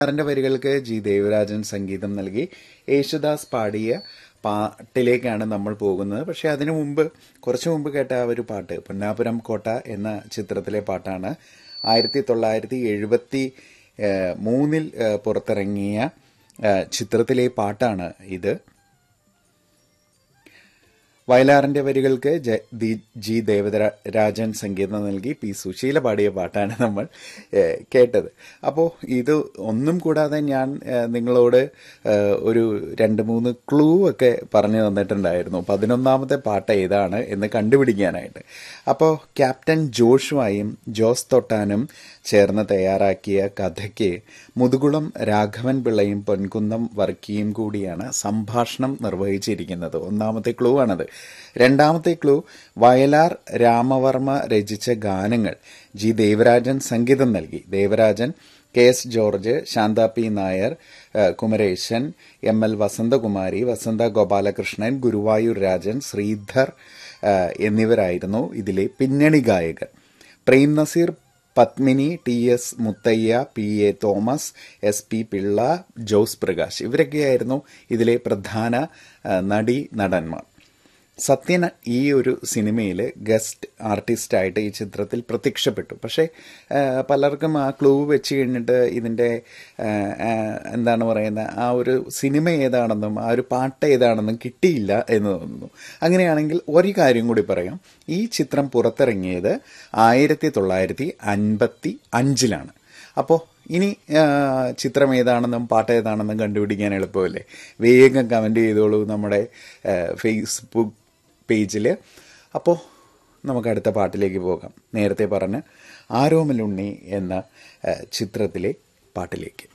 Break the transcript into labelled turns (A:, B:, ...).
A: സാറിന്റെ വരികൾക്ക് ജി ദേവരാജൻ സംഗീതം നൽകി യേശുദാസ് പാടിയ പാട്ടിലേക്കാണ് നമ്മൾ പോകുന്നത് പക്ഷെ അതിനു മുമ്പ് കുറച്ചു മുമ്പ് കേട്ട ആ ഒരു പാട്ട് പൊന്നാപുരം കോട്ട എന്ന ചിത്രത്തിലെ പാട്ടാണ് ആയിരത്തി തൊള്ളായിരത്തി എഴുപത്തി മൂന്നിൽ പുറത്തിറങ്ങിയ ഏഹ്, ചിത്രത്തിലെ പാട്ടാണ് ഇത് വയലാറിന്റെ വരികൾക്ക് ജ- ദി- ജി ദേവരാജൻ സംഗീതം നൽകി പി സുശീല പാടിയ പാട്ടാണ് നമ്മൾ ഏഹ്, കേട്ടത് അപ്പോൾ ഇത് ഒന്നും കൂടാതെ ഞാൻ ഏഹ്, നിങ്ങളോട് ഏഹ്, ഒരു രണ്ട് മൂന്ന് ക്ലൂ ഒക്കെ പറഞ്ഞു തന്നിട്ടുണ്ടായിരുന്നു പതിനൊന്നാമത്തെ പാട്ട് ഏതാണ് എന്ന് കണ്ടുപിടിക്കാനായിട്ട് അപ്പോൾ ക്യാപ്റ്റൻ ജോഷുവായും ജോസ് തൊട്ടാനും ചേർന്ന് തയ്യാറാക്കിയ കഥയ്ക്ക് മുതുകുളം രാഘവൻ പിള്ളയും പൊൻകുന്നം വർക്കിയും കൂടിയാണ് സംഭാഷണം നിർവഹിച്ചിരിക്കുന്നത് ഒന്നാമത്തെ ക്ലൂ ആണത് രണ്ടാമത്തെ ക്ലൂ വയലാർ രാമവർമ്മ രചിച്ച ഗാനങ്ങൾ ജി ദേവരാജൻ സംഗീതം നൽകി Devarajan K S George Shantha P Nair ഏഹ്, കുമരേശൻ എം എൽ വസന്തകുമാരി വസന്ത ഗോപാലകൃഷ്ണൻ ഗുരുവായൂർ രാജൻ ശ്രീധർ ഏഹ്, എന്നിവരായിരുന്നു ഇതിലെ പിന്നണി ഗായകർ Prem Nazir Padmini T S Muthaiah P A Thomas S P Pillai Jose Prakash ഇവരൊക്കെയായിരുന്നു ഇതിലെ പ്രധാന ആ, നടി നടന്മാർ സത്യൻ ഈ ഒരു സിനിമയിൽ ഗസ്റ്റ് ആർട്ടിസ്റ്റായിട്ട് ഈ ചിത്രത്തിൽ പ്രത്യക്ഷപ്പെട്ടു പക്ഷേ ആ, പലർക്കും ആ ക്ലൂ വെച്ച് കഴിഞ്ഞിട്ട് ഇതിൻ്റെ ആ, ആ, എന്താണ് പറയുന്നത് ആ ഒരു സിനിമ ഏതാണെന്നും ആ ഒരു പാട്ട് ഏതാണെന്നും കിട്ടിയില്ല എന്ന് തോന്നുന്നു അങ്ങനെയാണെങ്കിൽ ഒരു കാര്യം കൂടി പറയാം ഈ ചിത്രം പുറത്തിറങ്ങിയത് ആയിരത്തി തൊള്ളായിരത്തി അൻപത്തി അഞ്ചിലാണ് അപ്പോൾ ഇനി ആ, ചിത്രം ഏതാണെന്നും പാട്ട് ഏതാണെന്നും കണ്ടുപിടിക്കാൻ എളുപ്പമല്ലേ വേഗം കമൻറ്റ് ചെയ്തോളൂ നമ്മുടെ ആ, ഫേസ്ബുക്ക് പേജിൽ അപ്പോൾ നമുക്ക് അടുത്ത പാട്ടിലേക്ക് പോകാം നേരത്തെ പറഞ്ഞ ആരോമലുണ്ണി എന്ന ആ, ചിത്രത്തിലെ പാട്ടിലേക്ക്